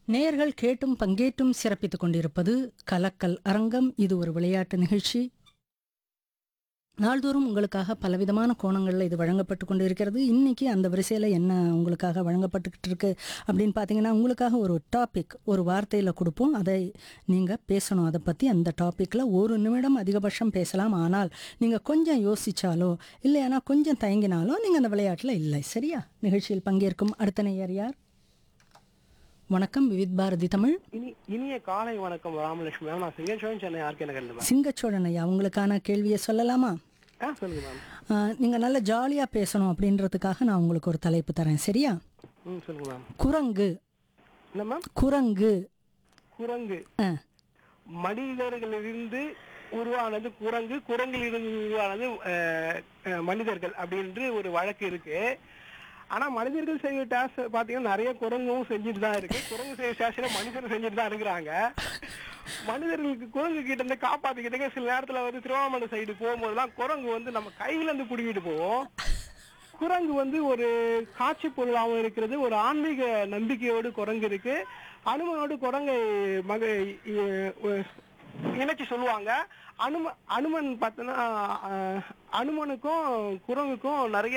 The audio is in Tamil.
நேயர்கள் கேட்டும் பங்கேற்றும் சிறப்பித்துக் கொண்டிருப்பது கலக்கல் அரங்கம் இது ஒரு விளையாட்டு நிகழ்ச்சி நாள்தோறும் உங்களுக்காக பலவிதமான கோணங்களில் இது வழங்கப்பட்டு கொண்டு இருக்கிறது இன்னைக்கு அந்த வரிசையில் என்ன உங்களுக்காக வழங்கப்பட்டுக்கிட்டு இருக்கு அப்படின்னு பார்த்தீங்கன்னா உங்களுக்காக ஒரு டாபிக் ஒரு வார்த்தையில் கொடுப்போம் அதை நீங்கள் பேசணும் அதை பற்றி அந்த டாப்பிக்கில் ஒரு நிமிடம் அதிகபட்சம் பேசலாம் ஆனால் நீங்கள் கொஞ்சம் யோசிச்சாலோ இல்லையானா கொஞ்சம் தயங்கினாலோ நீங்கள் அந்த விளையாட்டில் இல்லை சரியா நிகழ்ச்சியில் பங்கேற்கும் அடுத்த நேயர் யார் வணக்கம் விவித் பாரதி தமிழ் இனி இனிய காலை வணக்கம் ராமலட்சுமி மேம் நான் சிங்கச்சோழன் சென்னை ஆர்கே நகர் மேம் சிங்கச்சோழன் ஐயா உங்களுக்கான கேள்வியை சொல்லலாமா ஆ சொல்லுங்க மேம் ஆஹ், நீங்க நல்ல ஜாலியா பேசணும் அப்படின்றதுக்காக நான் உங்களுக்கு ஒரு தலைப்பு தரேன் சரியா ம் சொல்லுங்க மேம் குரங்கு என்ன மேம் குரங்கு குரங்கு ஆஹ், மனிதர்களிலிருந்து உருவானது குரங்கு குரங்கிலிருந்து உருவானது அஹ், அஹ், மனிதர்கள் அப்படின்று ஒரு வழக்கு இருக்கு ஆனா மனிதர்கள் செய்ய டாஸ் பாத்தீங்கன்னா நிறைய குரங்கும் செஞ்சுட்டு தான் இருக்கு குரங்கு செய்ய டாஸ்ல மனிதர்கள் செஞ்சுட்டு தான் இருக்கிறாங்க மனிதர்களுக்கு குரங்கு கிட்ட இருந்து காப்பாத்திக்கிட்டே சில நேரத்துல வந்து திருவண்ணாமலை சைடு போகும்போதெல்லாம் குரங்கு வந்து நம்ம கையில இருந்து புடுங்கிட்டு போவோம் குரங்கு வந்து ஒரு காட்சி பொருளாகவும் இருக்கிறது ஒரு ஆன்மீக நம்பிக்கையோடு குரங்கு இருக்கு அனுமனோடு குரங்கை மக இ- ஒ- இணைச்சு சொல்லுவாங்க அனும அனுமன் பார்த்தோன்னா அஹ், அனுமனுக்கும் குரங்குக்கும் நிறைய